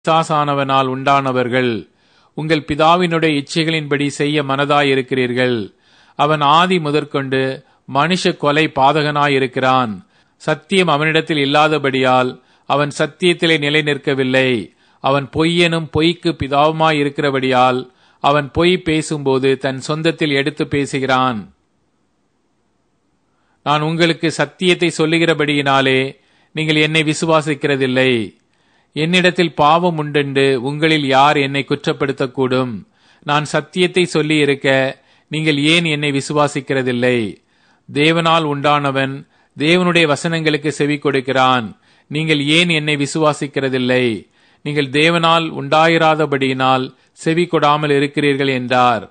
பிசாசானவனால் உண்டானவர்கள் உங்கள் பிதாவினுடைய இச்சைகளின்படி செய்ய மனதாயிருக்கிறீர்கள் அவன் ஆதி முதற்கொண்டு மனுஷ கொலை பாதகனாயிருக்கிறான் சத்தியம் அவனிடத்தில் இல்லாதபடியால் அவன் சத்தியத்திலே நிலை நிற்கவில்லை அவன் பொய்யனும் பொய்க்கு பிதாவுமாயிருக்கிறபடியால் அவன் பொய் பேசும்போது தன் சொந்தத்தில் எடுத்து பேசுகிறான் நான் உங்களுக்கு சத்தியத்தை சொல்லுகிறபடியினாலே நீங்கள் என்னை விசுவாசிக்கிறதில்லை என்னிடத்தில் பாவம் உண்டென்று உங்களில் யார் என்னை குற்றப்படுத்தக்கூடும் நான் சத்தியத்தை சொல்லி இருக்க நீங்கள் ஏன் என்னை விசுவாசிக்கிறதில்லை தேவனால் உண்டானவன் தேவனுடைய வசனங்களுக்கு செவி கொடுக்கிறான் நீங்கள் ஏன் என்னை விசுவாசிக்கிறதில்லை நீங்கள் தேவனால் உண்டாயிராதபடியினால் செவி கொடாமல் இருக்கிறீர்கள் என்றார்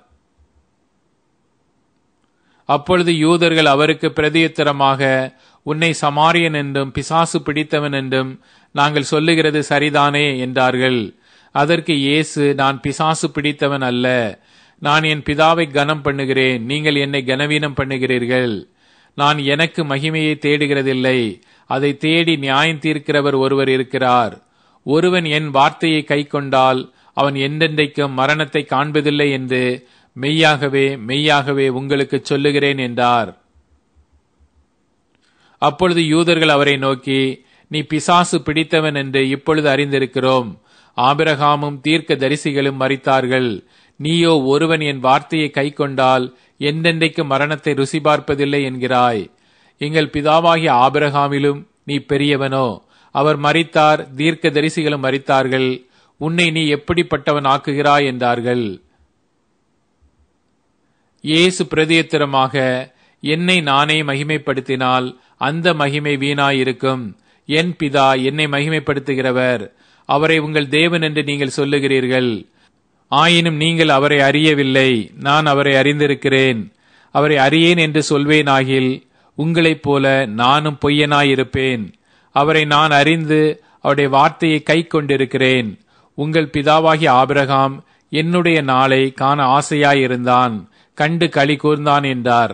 அப்பொழுது யூதர்கள் அவருக்கு பிரதியுத்தரமாக உன்னை சமாரியன் என்றும் பிசாசு பிடித்தவன் என்றும் நாங்கள் சொல்லுகிறது சரிதானே என்றார்கள் அதற்கு இயேசு நான் பிசாசு பிடித்தவன் அல்ல நான் என் பிதாவை கனம் பண்ணுகிறேன் நீங்கள் என்னை கனவீனம் பண்ணுகிறீர்கள் நான் எனக்கு மகிமையை தேடுகிறதில்லை அதை தேடி நியாயம் தீர்க்கிறவர் ஒருவர் இருக்கிறார் ஒருவன் என் வார்த்தையை கைக்கொண்டால் அவன் என்றென்றைக்கும் மரணத்தை காண்பதில்லை என்று மெய்யாகவே மெய்யாகவே உங்களுக்கு சொல்லுகிறேன் என்றார் அப்பொழுது யூதர்கள் அவரை நோக்கி நீ பிசாசு பிடித்தவன் என்று இப்பொழுது அறிந்திருக்கிறோம் ஆபிரகாமும் தீர்க்க தரிசிகளும் மறித்தார்கள் நீயோ ஒருவன் என் வார்த்தையை கைக்கொண்டால் என்றென்றைக்கு மரணத்தை ருசி பார்ப்பதில்லை என்கிறாய் எங்கள் பிதாவாகிய ஆபிரகாமிலும் நீ பெரியவனோ அவர் மறித்தார் தீர்க்க தரிசிகளும் மறித்தார்கள் உன்னை நீ எப்படிப்பட்டவன் ஆக்குகிறாய் என்றார்கள் இயேசு பிரதியத்திரமாக என்னை நானே மகிமைப்படுத்தினால் அந்த மகிமை வீணாயிருக்கும் என் பிதா என்னை மகிமைப்படுத்துகிறவர் அவரை உங்கள் தேவன் என்று நீங்கள் சொல்லுகிறீர்கள் ஆயினும் நீங்கள் அவரை அறியவில்லை நான் அவரை அறிந்திருக்கிறேன் அவரை அறியேன் என்று சொல்வேனாகில் உங்களைப் போல நானும் பொய்யனாயிருப்பேன் அவரை நான் அறிந்து அவருடைய வார்த்தையை கை கொண்டிருக்கிறேன் உங்கள் பிதாவாகிய ஆபிரகாம் என்னுடைய நாளை காண ஆசையாயிருந்தான் கண்டு களி கூர்ந்தான் என்றார்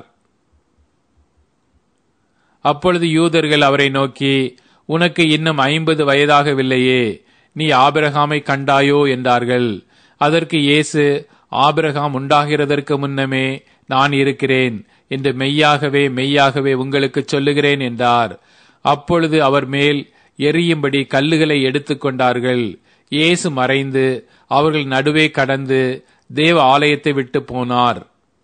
அப்பொழுது யூதர்கள் அவரை நோக்கி உனக்கு இன்னும் ஐம்பது வயதாகவில்லையே நீ ஆபிரகாமை கண்டாயோ என்றார்கள் அதற்கு இயேசு ஆபிரகாம் உண்டாகிறதற்கு முன்னமே நான் இருக்கிறேன் என்று மெய்யாகவே மெய்யாகவே உங்களுக்கு சொல்லுகிறேன் என்றார் அப்பொழுது அவர் மேல் எரியும்படி கல்லுகளை எடுத்துக்கொண்டார்கள் இயேசு மறைந்து அவர்கள் நடுவே கடந்து தேவ ஆலயத்தை விட்டு போனார்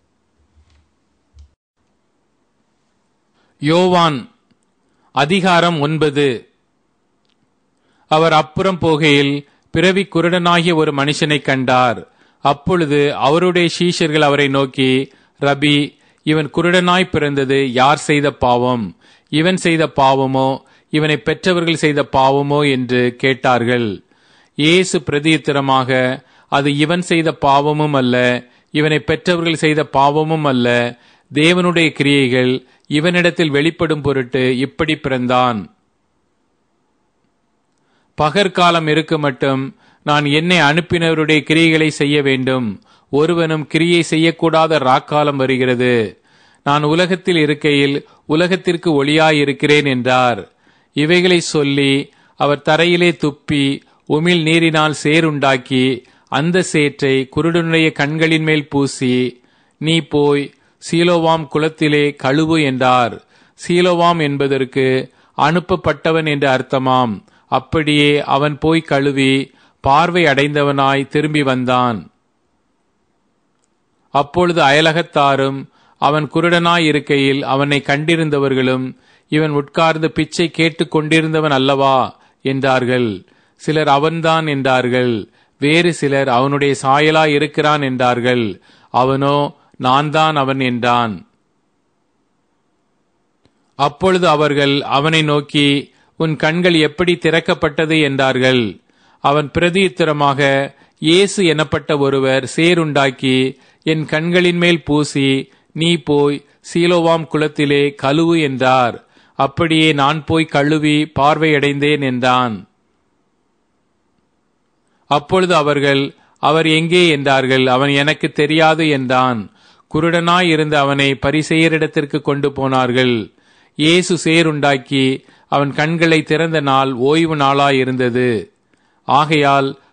யோவான் அதிகாரம் ஒன்பது அவர் அப்புறம் போகையில் பிறவி குருடனாகிய ஒரு மனுஷனை கண்டார் அப்பொழுது அவருடைய சீஷர்கள் அவரை நோக்கி ரபி இவன் குருடனாய் பிறந்தது யார் செய்த பாவம் இவன் செய்த பாவமோ இவனை பெற்றவர்கள் செய்த பாவமோ என்று கேட்டார்கள் இயேசு பிரதியுத்தரமாக அது இவன் செய்த பாவமும் அல்ல இவனை பெற்றவர்கள் செய்த பாவமும் அல்ல தேவனுடைய கிரியைகள் இவனிடத்தில் வெளிப்படும் பொருட்டு இப்படி பிறந்தான் பகற்காலம் இருக்க மட்டும் நான் என்னை அனுப்பினவருடைய கிரியைகளை செய்ய வேண்டும் ஒருவனும் கிரியை செய்யக்கூடாத ராக்காலம் வருகிறது நான் உலகத்தில் இருக்கையில் உலகத்திற்கு ஒளியாயிருக்கிறேன் என்றார் இவைகளை சொல்லி அவர் தரையிலே துப்பி உமிழ் நீரினால் சேருண்டாக்கி அந்த சேற்றை குருடனுடைய கண்களின் மேல் பூசி நீ போய் சீலோவாம் குளத்திலே கழுவு என்றார் சீலோவாம் என்பதற்கு அனுப்பப்பட்டவன் என்று அர்த்தமாம் அப்படியே அவன் போய் கழுவி பார்வை அடைந்தவனாய் திரும்பி வந்தான் அப்பொழுது அயலகத்தாரும் அவன் குருடனாய் இருக்கையில் அவனை கண்டிருந்தவர்களும் இவன் உட்கார்ந்து பிச்சை கேட்டுக் கொண்டிருந்தவன் அல்லவா என்றார்கள் சிலர் அவன்தான் என்றார்கள் வேறு சிலர் அவனுடைய சாயலாய் இருக்கிறான் என்றார்கள் அவனோ நான் தான் அவன் என்றான் அப்பொழுது அவர்கள் அவனை நோக்கி உன் கண்கள் எப்படி திறக்கப்பட்டது என்றார்கள் அவன் பிரதியுத்தரமாக இயேசு எனப்பட்ட ஒருவர் சேருண்டாக்கி என் கண்களின் மேல் பூசி நீ போய் சீலோவாம் குளத்திலே கழுவு என்றார் அப்படியே நான் போய் கழுவி பார்வையடைந்தேன் என்றான் அப்பொழுது அவர்கள் அவர் எங்கே என்றார்கள் அவன் எனக்கு தெரியாது என்றான் குருடனாய் இருந்த அவனை பரிசெயரிடத்திற்கு கொண்டு போனார்கள் இயேசு சேருண்டாக்கி அவன் கண்களை திறந்த நாள் ஓய்வு நாளாயிருந்தது ஆகையால்